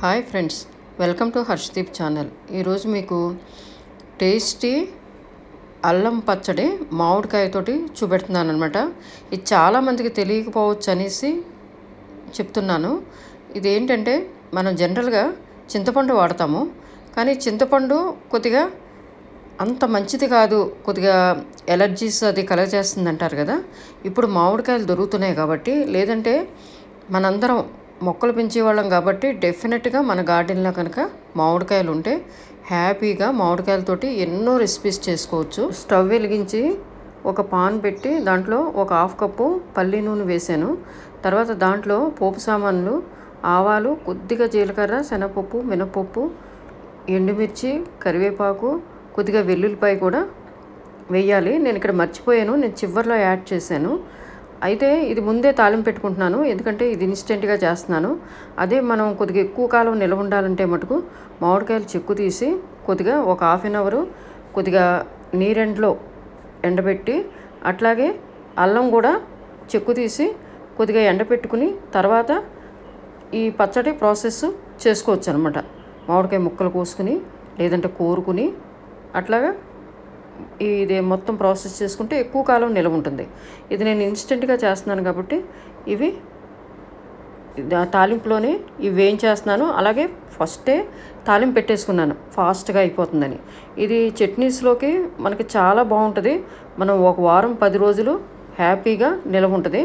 hi friends welcome to Harshdeep channel ఈరోజు మీకు tasty అల్లం పచ్చడి మామిడికాయతోటి చూపెడుతున్నాను అనమాట ఇది చాలామందికి తెలియకపోవచ్చు అనేసి చెప్తున్నాను ఇది ఏంటంటే మనం జనరల్గా చింతపండు వాడతాము కానీ చింతపండు కొద్దిగా అంత మంచిది కాదు కొద్దిగా ఎలర్జీస్ అది కలగజేస్తుంది అంటారు కదా ఇప్పుడు మామిడికాయలు దొరుకుతున్నాయి కాబట్టి లేదంటే మనందరం మొక్కలు పెంచేవాళ్ళం కాబట్టి డెఫినెట్గా మన గార్డెన్లో కనుక మామిడికాయలు ఉంటే హ్యాపీగా మామిడికాయలతోటి ఎన్నో రెసిపీస్ చేసుకోవచ్చు స్టవ్ వెలిగించి ఒక పాన్ పెట్టి దాంట్లో ఒక హాఫ్ కప్పు పల్లి నూనె వేసాను తర్వాత దాంట్లో పోపు సామాన్లు ఆవాలు కొద్దిగా జీలకర్ర శనగపప్పు మినపప్పు ఎండుమిర్చి కరివేపాకు కొద్దిగా వెల్లుల్లిపాయ కూడా వేయాలి నేను ఇక్కడ మర్చిపోయాను నేను చివరిలో యాడ్ చేశాను అయితే ఇది ముందే తాలింపు పెట్టుకుంటున్నాను ఎందుకంటే ఇది ఇన్స్టెంట్గా చేస్తున్నాను అదే మనం కొద్దిగా ఎక్కువ కాలం నిలవ ఉండాలంటే మటుకు మామిడికాయలు చెక్కు తీసి కొద్దిగా ఒక హాఫ్ అన్ అవరు కొద్దిగా నీరెండ్లో ఎండబెట్టి అట్లాగే అల్లం కూడా చెక్కు తీసి కొద్దిగా ఎండబెట్టుకుని తర్వాత ఈ పచ్చడి ప్రాసెస్ చేసుకోవచ్చు అనమాట మామిడికాయ ముక్కలు కోసుకుని లేదంటే కోరుకుని అట్లాగా ఇది మొత్తం ప్రాసెస్ చేసుకుంటే ఎక్కువ కాలం నిలవ ఉంటుంది ఇది నేను ఇన్స్టెంట్గా చేస్తున్నాను కాబట్టి ఇవి ఆ తాలింపులోనే ఇవి వేయించేస్తున్నాను అలాగే ఫస్టే తాలింపు పెట్టేసుకున్నాను ఫాస్ట్గా అయిపోతుందని ఇది చట్నీస్లోకి మనకి చాలా బాగుంటుంది మనం ఒక వారం పది రోజులు హ్యాపీగా నిలవ ఉంటుంది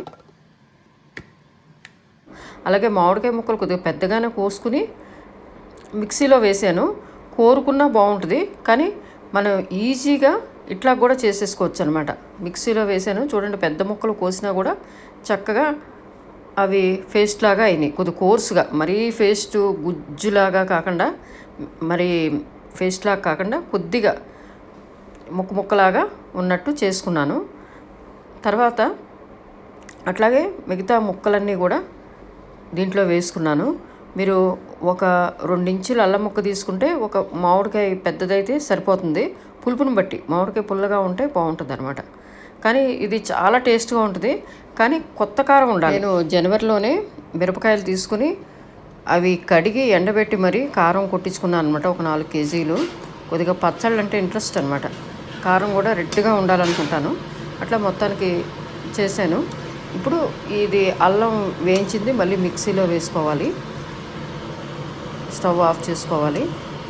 అలాగే మామిడికాయ ముక్కలు కొద్దిగా పెద్దగానే కోసుకుని మిక్సీలో వేసాను కోరుకున్నా బాగుంటుంది కానీ మనం ఈజీగా ఇట్లా కూడా చేసేసుకోవచ్చు అనమాట మిక్సీలో వేసాను చూడండి పెద్ద ముక్కలు కోసినా కూడా చక్కగా అవి పేస్ట్ లాగా అయినాయి కొద్ది కోర్సుగా మరీ పేస్ట్ గుజ్జులాగా కాకుండా మరి పేస్ట్ లాగా కాకుండా కొద్దిగా ముక్క ముక్కలాగా ఉన్నట్టు చేసుకున్నాను తర్వాత అట్లాగే మిగతా ముక్కలన్నీ కూడా దీంట్లో వేసుకున్నాను మీరు ఒక రెండించులు అల్లం ముక్క తీసుకుంటే ఒక మామిడికాయ పెద్దదైతే సరిపోతుంది పులుపుని బట్టి మామిడికాయ పుల్లగా ఉంటే బాగుంటుంది అనమాట కానీ ఇది చాలా టేస్ట్గా ఉంటుంది కానీ కొత్త కారం ఉండాలి నేను జనవరిలోనే మిరపకాయలు తీసుకుని అవి కడిగి ఎండబెట్టి మరీ కారం కొట్టించుకున్నాను అనమాట ఒక నాలుగు కేజీలు కొద్దిగా పచ్చళ్ళు అంటే ఇంట్రెస్ట్ అనమాట కారం కూడా రెడ్గా ఉండాలనుకుంటాను అట్లా మొత్తానికి చేశాను ఇప్పుడు ఇది అల్లం వేయించింది మళ్ళీ మిక్సీలో వేసుకోవాలి స్టవ్ ఆఫ్ చేసుకోవాలి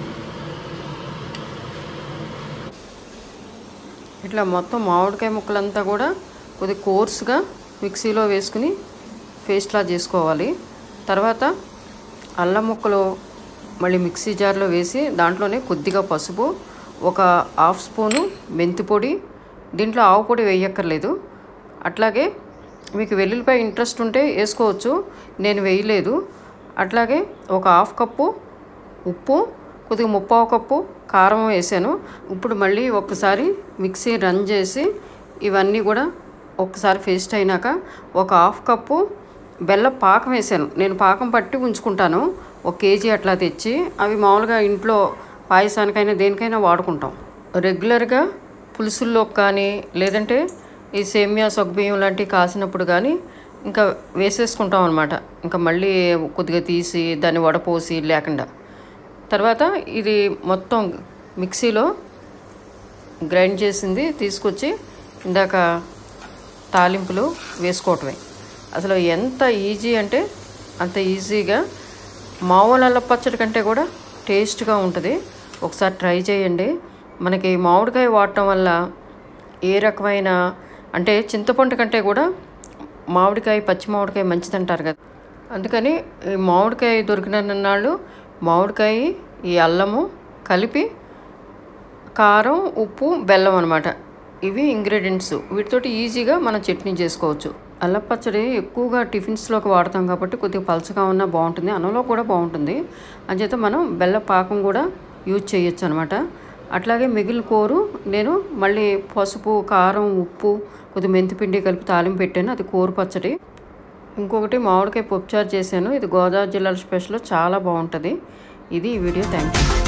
ఇట్లా మొత్తం మామిడికాయ ముక్కలంతా కూడా కొద్ది కోర్స్గా మిక్సీలో వేసుకుని పేస్ట్లా చేసుకోవాలి తర్వాత అల్లం ముక్కలు మళ్ళీ మిక్సీ జార్లో వేసి దాంట్లోనే కొద్దిగా పసుపు ఒక హాఫ్ స్పూను మెంతి పొడి దీంట్లో ఆవు పొడి వేయక్కర్లేదు అట్లాగే మీకు వెల్లుల్లిపాయ ఇంట్రెస్ట్ ఉంటే వేసుకోవచ్చు నేను వేయలేదు అట్లాగే ఒక హాఫ్ కప్పు ఉప్పు కొద్దిగా ముప్పావు కప్పు కారం వేసాను ఇప్పుడు మళ్ళీ ఒక్కసారి మిక్సీ రన్ చేసి ఇవన్నీ కూడా ఒక్కసారి పేస్ట్ అయినాక ఒక హాఫ్ కప్పు బెల్లం పాకం వేసాను నేను పాకం పట్టి ఉంచుకుంటాను ఒక కేజీ అట్లా తెచ్చి అవి మామూలుగా ఇంట్లో పాయసానికైనా దేనికైనా వాడుకుంటాం రెగ్యులర్గా పులుసుల్లో కానీ లేదంటే ఈ సేమియా సగ్బియ్యం లాంటివి కాసినప్పుడు కానీ ఇంకా వేసేసుకుంటాం అనమాట ఇంకా మళ్ళీ కొద్దిగా తీసి దాన్ని వడపోసి లేకుండా తర్వాత ఇది మొత్తం మిక్సీలో గ్రైండ్ చేసింది తీసుకొచ్చి ఇందాక తాలింపులు వేసుకోవటమే అసలు ఎంత ఈజీ అంటే అంత ఈజీగా మామూలు అల్ల పచ్చడి కంటే కూడా టేస్ట్గా ఉంటుంది ఒకసారి ట్రై చేయండి మనకి మామిడికాయ వాడటం వల్ల ఏ రకమైన అంటే చింతపండు కంటే కూడా మామిడికాయ పచ్చి మామిడికాయ మంచిదంటారు కదా అందుకని ఈ మామిడికాయ దొరికిన నాళ్ళు మామిడికాయ ఈ అల్లము కలిపి కారం ఉప్పు బెల్లం అనమాట ఇవి ఇంగ్రీడియంట్స్ వీటితోటి ఈజీగా మనం చట్నీ చేసుకోవచ్చు అల్లం పచ్చడి ఎక్కువగా టిఫిన్స్లోకి వాడతాం కాబట్టి కొద్దిగా పలచగా ఉన్నా బాగుంటుంది అన్నంలో కూడా బాగుంటుంది అంచేత మనం బెల్ల పాకం కూడా యూజ్ చేయొచ్చు అనమాట అట్లాగే మిగిలిన కూరు నేను మళ్ళీ పసుపు కారం ఉప్పు కొద్దిగా మెంతిపిండి కలిపి తాలింపు పెట్టాను అది కూర పచ్చడి ఇంకొకటి మామిడికాయ పప్పుచారు చేశాను ఇది గోదావరి జిల్లాల స్పెషల్ చాలా బాగుంటుంది ఇది ఈ వీడియో థ్యాంక్ యూ